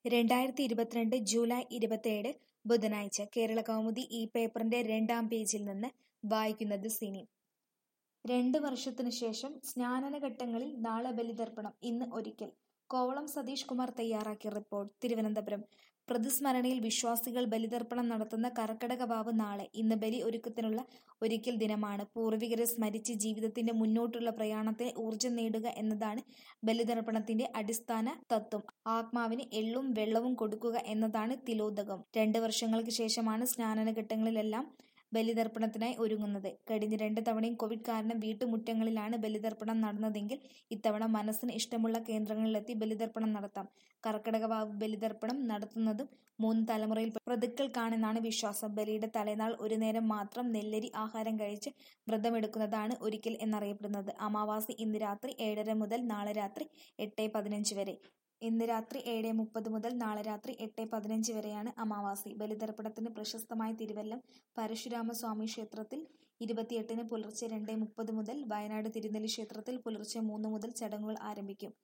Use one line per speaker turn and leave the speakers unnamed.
രണ്ടായിരത്തി ഇരുപത്തിരണ്ട് ജൂലൈ ഇരുപത്തിയേഴ് ബുധനാഴ്ച കേരള കൗമുദി ഈ പേപ്പറിന്റെ രണ്ടാം പേജിൽ നിന്ന് വായിക്കുന്നത് സിനി രണ്ട് വർഷത്തിനു ശേഷം സ്നാനഘട്ടങ്ങളിൽ നാളെ ബലിതർപ്പണം ഇന്ന് ഒരിക്കൽ കോവളം സതീഷ് കുമാർ തയ്യാറാക്കിയ റിപ്പോർട്ട് തിരുവനന്തപുരം പ്രതിസ്മരണയിൽ വിശ്വാസികൾ ബലിതർപ്പണം നടത്തുന്ന കർക്കടക വാവ് നാളെ ഇന്ന് ബലി ഒരുക്കത്തിനുള്ള ഒരിക്കൽ ദിനമാണ് പൂർവികരെ സ്മരിച്ച് ജീവിതത്തിന്റെ മുന്നോട്ടുള്ള പ്രയാണത്തിന് ഊർജം നേടുക എന്നതാണ് ബലിതർപ്പണത്തിന്റെ അടിസ്ഥാന തത്വം ആത്മാവിന് എള്ളും വെള്ളവും കൊടുക്കുക എന്നതാണ് തിലോദകം രണ്ട് വർഷങ്ങൾക്ക് ശേഷമാണ് സ്നാനഘട്ടങ്ങളിലെല്ലാം ബലിതർപ്പണത്തിനായി ഒരുങ്ങുന്നത് കഴിഞ്ഞ രണ്ട് തവണയും കോവിഡ് കാരണം വീട്ടുമുറ്റങ്ങളിലാണ് ബലിതർപ്പണം നടന്നതെങ്കിൽ ഇത്തവണ മനസ്സിന് ഇഷ്ടമുള്ള കേന്ദ്രങ്ങളിലെത്തി ബലിതർപ്പണം നടത്താം കർക്കടകവാവ് ബലിതർപ്പണം നടത്തുന്നതും മൂന്ന് തലമുറയിൽ പ്രതിക്കൾക്കാണെന്നാണ് വിശ്വാസം ബലിയുടെ തലേനാൾ ഒരു നേരം മാത്രം നെല്ലരി ആഹാരം കഴിച്ച് വ്രതമെടുക്കുന്നതാണ് ഒരിക്കൽ എന്നറിയപ്പെടുന്നത് അമാവാസി ഇന്ന് രാത്രി ഏഴര മുതൽ നാളെ രാത്രി എട്ട് പതിനഞ്ച് വരെ ഇന്ന് രാത്രി ഏഴ് മുപ്പത് മുതൽ നാളെ രാത്രി എട്ട് പതിനഞ്ച് വരെയാണ് അമാവാസി ബലിതർപ്പണത്തിന് പ്രശസ്തമായ തിരുവല്ലം പരശുരാമസ്വാമി ക്ഷേത്രത്തിൽ ഇരുപത്തിയെട്ടിന് പുലർച്ചെ രണ്ട് മുപ്പത് മുതൽ വയനാട് തിരുനെല്ലി ക്ഷേത്രത്തിൽ പുലർച്ചെ മൂന്ന് മുതൽ ചടങ്ങുകൾ ആരംഭിക്കും